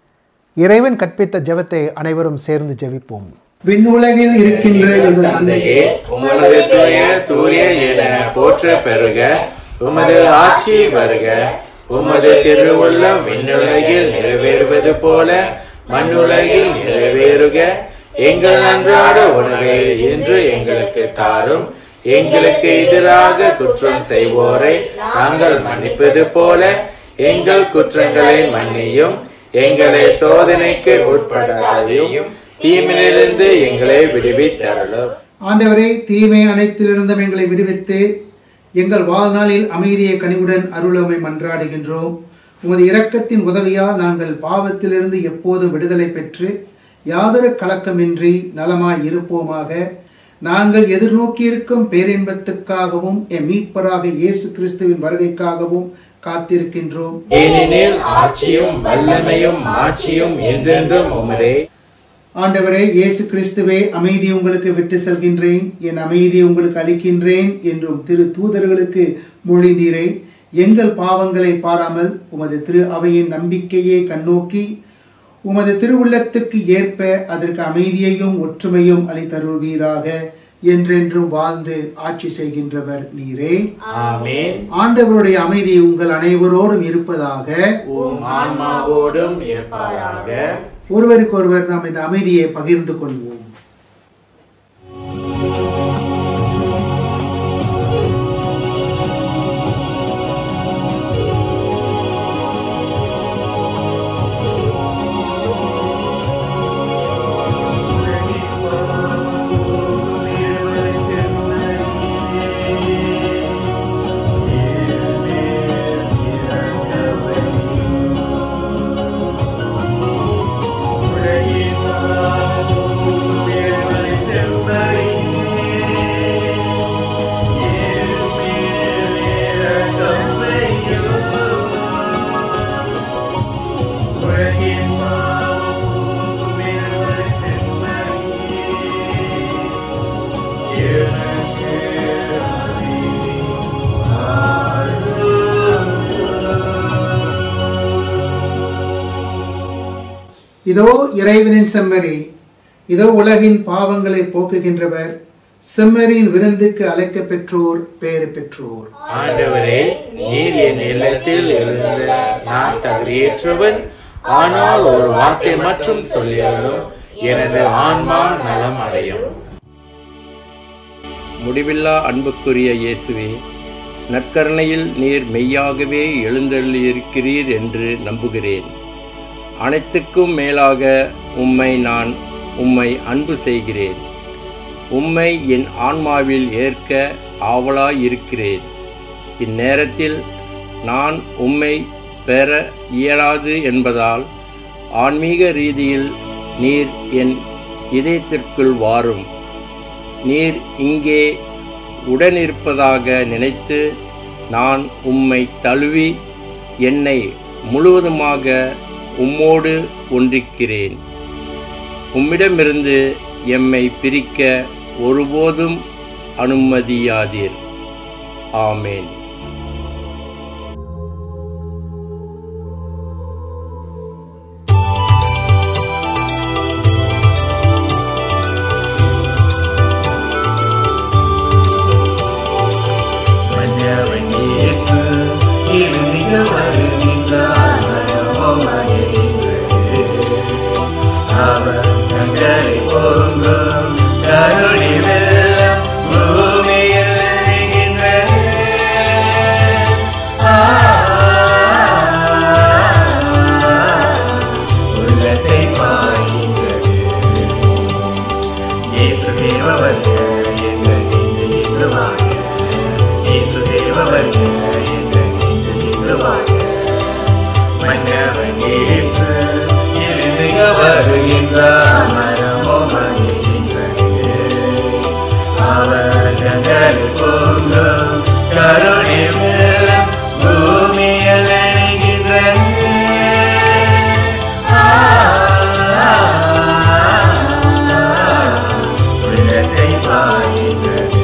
இறைவன் கற்பித்த ஜெபத்தை அனைவரும் சேர்ந்து ஜெபிப்போம் விண்ணுலகில் இருக்கின்ற எங்கள் தந்தையே தந்தையே உமது பெயர் தூய என போற்ற பெறுக உமது ஆட்சி வருக உமது திருவுள்ளம் விண்ணுலகில் நிறைவேறுவது போல மண்ணுலகில் நிறைவேறுக எங்கள் அன்றாட உணவை இன்று எங்களுக்கு தாரும் எங்களுக்கு எதிராக குற்றம் செய்வோரை நாங்கள் மன்னிப்பது போல எங்கள் குற்றங்களை மன்னியும் எங்களை சோதனைக்கு உட்படாதையும் தீமையிலிருந்து எங்களை விடுவித்தருளும் ஆண்டவரே தீமை அனைத்திலிருந்தும் எங்களை விடுவித்து எங்கள் வாழ்நாளில் அமைதியை கனிவுடன் அருளமை மன்றாடுகின்றோம் உமது இரக்கத்தின் உதவியால் நாங்கள் பாவத்திலிருந்து எப்போதும் விடுதலை பெற்று யாதொரு கலக்கமின்றி நலமாய் இருப்போமாக நாங்கள் எதிர்நோக்கியிருக்கும் பேரின்பத்துக்காகவும் எம் மீட்பராக இயேசு கிறிஸ்துவின் வருகைக்காகவும் காத்திருக்கின்றோம் ஏனெனில் ஆட்சியும் வல்லமையும் மாட்சியும் என்றென்றும் உமதே ஆண்டவரே இயேசு கிறிஸ்துவே அமைதி உங்களுக்கு விட்டு செல்கின்றேன் என் அமைதியை உங்களுக்கு அளிக்கின்றேன் என்றும் திரு தூதர்களுக்கு மொழிந்தீரே எங்கள் பாவங்களை பாராமல் உமது திரு அவையின் நம்பிக்கையை கண்ணோக்கி உமது திருவுள்ளத்துக்கு ஏற்ப அதற்கு அமைதியையும் ஒற்றுமையும் அளித்தருள்வீராக என்றென்றும் வாழ்ந்து ஆட்சி செய்கின்றவர் நீரே ஆமென் ஆண்டவருடைய அமைதி உங்கள் அனைவரோடும் இருப்பதாக உம் ஆன்மாவோடும் இருப்பாராக ஒருவருக்கொருவர் நாம் இந்த அமைதியை பகிர்ந்து கொள்வோம் ஆமென் இதோ இறைவனின் செம்மறி இதோ உலகின் பாவங்களை போக்குகின்றவர் செம்மறியின் விருந்துக்கு அழைக்க பெற்றோர் பேறு பெற்றோர் ஆண்டவரே நீர் என் இல்லத்தில் எழுந்த நான் தகுதியேற்றவன் ஆனால் ஒரு வார்த்தை மட்டும் சொல்லியதும் எனது ஆன்மா நலம் அடையும் முடிவில்லா அன்புக்குரிய இயேசுவே நற்கருணையில் நீர் மெய்யாகவே எழுந்தள்ளியிருக்கிறீர் என்று நம்புகிறேன் அனைத்துக்கும் மேலாக உம்மை நான் உம்மை அன்பு செய்கிறேன் உம்மை என் ஆன்மாவில் ஏற்க ஆவலாயிருக்கிறேன் இந்நேரத்தில் நான் உம்மை பெற இயலாது என்பதால் ஆன்மீக ரீதியில் நீர் என் இதயத்திற்குள் வாரும் நீர் இங்கே உடனிருப்பதாக நினைத்து நான் உம்மை தழுவி என்னை முழுவதுமாக உம்மோடு ஒன்றிக்கிறேன் உம்மிடமிருந்து எம்மை பிரிக்க ஒருபோதும் அனுமதியாதீர் ஆமேன் மன்னவன் இயேசு இருமிக வருகின்றார் மனமும் மகிழ்கின்றது. அவர் கண்களை பொங்கும் கருணை வெள்ளம் பூமியில் நிறைகின்றது. ஆ, உள்ளத்தை பாய்கின்றது இயேசு தேவவல்ல எங்கள் நெஞ்சு இயேசுவாக இயேசு தேவவல்ல எங்கள் நெஞ்சு இயேசுவாக மன்னவன் இயேசு இருந்துக வருகின்றார் மனமோ மகிழ்கின்றது அவர் கண்கள் பொங்கும் கருணை வெள்ளம் பூமியில் அணைகின்றது உள்ளத்தை பாய்கின்றது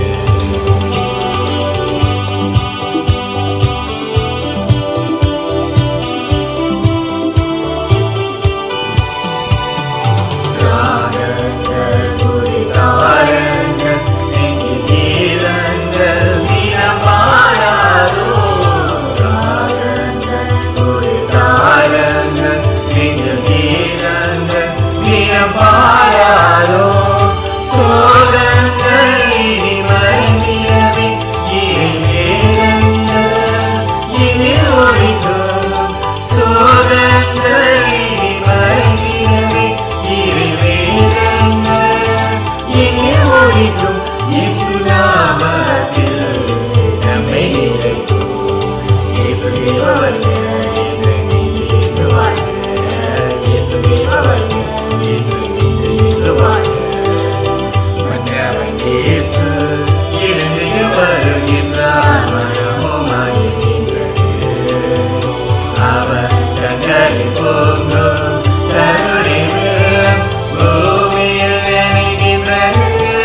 ராகங்கள் குறிதாரங்கள் நெஞ்சில் கீதங்கள் தினம் பாடாதோ ராகங்கள் குறிதாரங்கள் நெஞ்சில் கீதங்கள் தினம் பாடாதோ சோகங்கள் இனி மறைந்திடவே இறைவேதங்கள் இனி ஒழிக்கும் சோகங்கள் இனி மறைந்திடவே இறைவேதங்கள் இனி ஒழிக்கும் இயேசு நாமத்தில் நம்மை நிறைக்கும் இயேசு தேவவல்ல எங்கள் நெஞ்சு இயேசுவாக இயேசு தேவவல்ல எங்கள் நெஞ்சு இயேசுவாக மன்னவன் இயேசு எழுந்து வருகின்றார் மனமும் மகிழ்கின்றது அவர் கண்களில் பொங்கும் கருணை வெள்ளம் பூமியில் நினைகின்றது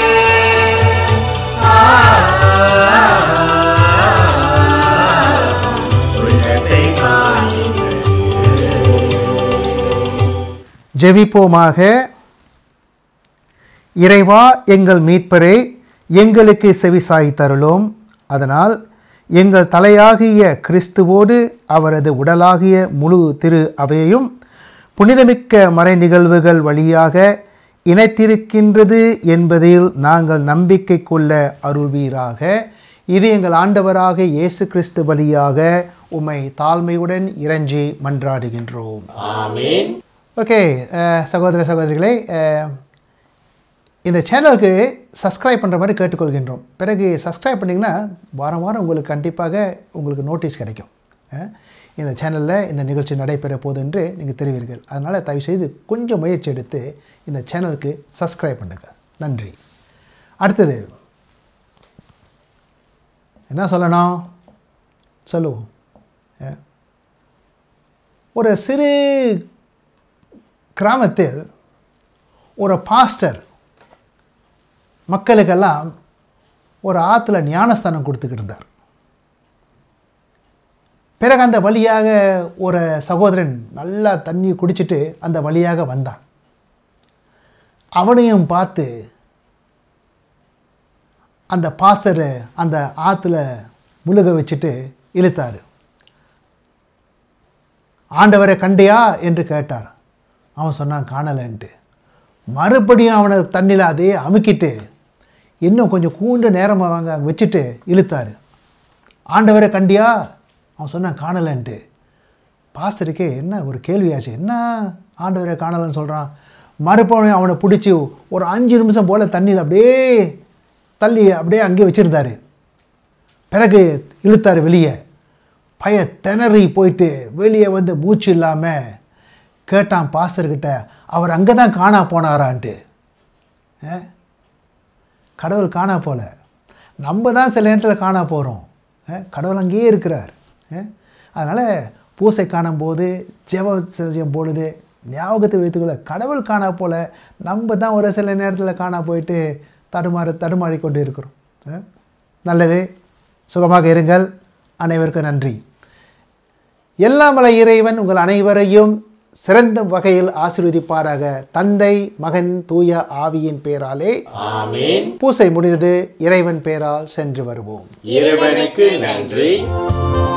ஆ, உள்ளத்தை பாய்கின்றது ஜெபிப்போமாக இறைவா எங்கள் மீட்பரே எங்களுக்கு செவிசாய் தருளோம் அதனால் எங்கள் தலையாகிய கிறிஸ்துவோடு அவரது உடலாகிய முழு திரு அவையையும் புனிதமிக்க மறை நிகழ்வுகள் வழியாக இணைத்திருக்கின்றது என்பதில் நாங்கள் நம்பிக்கை கொள்ள அருள்வீராக இது எங்கள் ஆண்டவராக இயேசு கிறிஸ்து வழியாக உம்மை தாழ்மையுடன் இறைஞ்சி மன்றாடுகின்றோம் ஆமீன் ஓகே அஹ், சகோதர சகோதரிகளே அஹ், இந்த சேனலுக்கு சப்ஸ்கிரைப் பண்ணுற மாதிரி கேட்டுக்கொள்கின்றோம் பிறகு சப்ஸ்கிரைப் பண்ணிங்கன்னா வாரம் வாரம் உங்களுக்கு கண்டிப்பாக உங்களுக்கு நோட்டீஸ் கிடைக்கும் அஹ், இந்த சேனலில் இந்த நிகழ்ச்சி நடைபெற போகுது என்று நீங்கள் தெரிவீர்கள் அதனால் தயவுசெய்து கொஞ்சம் முயற்சி எடுத்து இந்த சேனலுக்கு சப்ஸ்கிரைப் பண்ணுங்கள் நன்றி அடுத்தது என்ன சொல்லணும் சொல்லுவோம் அஹ், ஒரு சிறு கிராமத்தில் ஒரு பாஸ்டர் மக்களுக்கெல்லாம் ஒரு ஆற்றுல ஞானஸ்தானம் கொடுத்துக்கிட்டு இருந்தார் பிறகு அந்த வழியாக ஒரு சகோதரன் நல்லா தண்ணி குடிச்சிட்டு அந்த வழியாக வந்தான் அவனையும் பார்த்து அந்த பாஸ்டரை அந்த ஆற்றுல முழுக வச்சுட்டு இழுத்தாரு ஆண்டவரை கண்டியா என்று கேட்டார் அவன் சொன்னான் காணலைன்ட்டு மறுபடியும் அவனை தண்ணியில் அதே அமுக்கிட்டு இன்னும் கொஞ்சம் கூண்டு நேரமாக வாங்க அங்கே வச்சுட்டு இழுத்தாரு ஆண்டவரை கண்டியா அவன் சொன்னான் காணலைன்ட்டு பாஸ்டருக்கே என்ன ஒரு கேள்வியாச்சு என்ன ஆண்டவரை காணலைன்னு சொல்கிறான் மறுபடியும் அவனை பிடிச்சி ஒரு அஞ்சு நிமிஷம் போல் தண்ணியில் அப்படியே தள்ளி அப்படியே அங்கேயே வச்சுருந்தாரு பிறகு இழுத்தார் வெளியே பய திணறி போயிட்டு வெளியே வந்து மூச்சு இல்லாமல் கேட்டான் பாஸ்டர்கிட்ட அவர் அங்கே தான் காணா போனாரான்ட்டு ஆ? கடவுள் காணா போல நம்ம தான் சில நேரத்தில் காணா போகிறோம் கடவுள் அங்கேயே இருக்கிறார் அதனால் பூசை காணும்போது ஜெப செய்யும் பொழுது ஞாபகத்தை வைத்துக்கொள்ள கடவுள் காணா போல நம்ம தான் ஒரு சில நேரத்தில் காணா போயிட்டு தடுமாறு தடுமாறி கொண்டு இருக்கிறோம் ஆ? நல்லது சுகமாக இருங்கள் அனைவருக்கும் நன்றி எல்லாம் வல்ல இறைவன் உங்கள் அனைவரையும் சிறந்த வகையில் ஆசீர்வதிப்பாராக தந்தை மகன் தூய ஆவியின் பெயராலே ஆமேன் பூசை முடிந்தது இறைவன் பெயரால் சென்று வருவோம் இறைவனுக்கு நன்றி